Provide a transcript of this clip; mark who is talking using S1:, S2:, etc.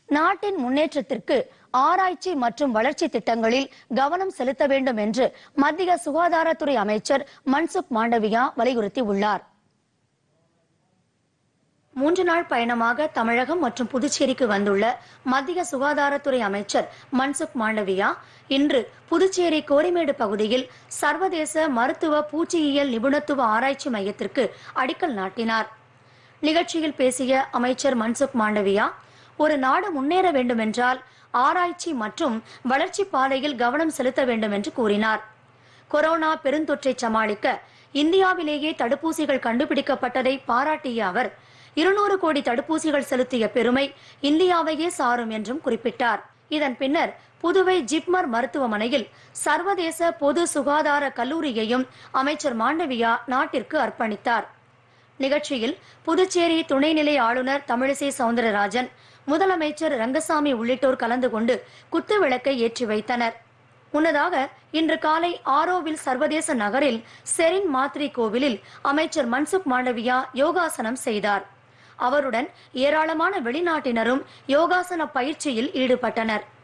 S1: நாட்டின் முன்னேற்றத்திற்கு ஆராய்ச்சி மற்றும் வளர்ச்சி திட்டங்களில் கவனம் செலுத்த வேண்டும் என்று மத்திய சுகாதாரத்துறை அமைச்சர் மன்சுக் மாண்டவியா வலியுறுத்தி உள்ளார் மூன்று நாள் பயணமாக தமிழகம் மற்றும் புதுச்சேரிக்கு வந்துள்ள மத்திய சுகாதாரத்துறை அமைச்சர் மன்சுக் மாண்டவியா இன்று புதுச்சேரி கோரிமேடு பகுதியில் சர்வதேச மருத்துவ பூச்சியியல் நிபுணத்துவ ஆராய்ச்சி மையத்திற்கு அடிக்கல் நாட்டினார் நிகழ்ச்சியில் பேசிய அமைச்சர் மன்சுக் மாண்டவியா ஒரு நாடு முன்னேற வேண்டுமென்றால் ஆராய்ச்சி மற்றும் வளர்ச்சி பாதையில் கவனம் செலுத்த வேண்டும் என்று கூறினார் கொரோனா பெருந்தொற்றை சமாளிக்க இந்தியாவிலேயே தடுப்பூசிகள் கண்டுபிடிக்கப்பட்டதை பாராட்டிய அவர் இருநூறு கோடி தடுப்பூசிகள் செலுத்திய பெருமை இந்தியாவையே சாரும் என்றும் குறிப்பிட்டார் இதன் பின்னர் புதுவை ஜிப்மர் மருத்துவமனையில் சர்வதேச பொது சுகாதார கல்லூரியையும் அமைச்சர் மாண்டவியா நாட்டிற்கு அர்ப்பணித்தார் நிகழ்ச்சியில் புதுச்சேரி துணைநிலை ஆளுநர் தமிழிசை சவுந்தரராஜன் முதலமைச்சர் ரங்கசாமி உள்ளிட்டோர் கலந்து கொண்டு குத்து விளக்கை ஏற்றி வைத்தனர் முன்னதாக இன்று காலை ஆரோவில் சர்வதேச நகரில் செரின் மாத்ரி கோவிலில் அமைச்சர் மன்சுக் மாண்டவியா யோகாசனம் செய்தார் அவருடன் ஏராளமான வெளிநாட்டினரும் யோகாசன பயிற்சியில் ஈடுபட்டனர்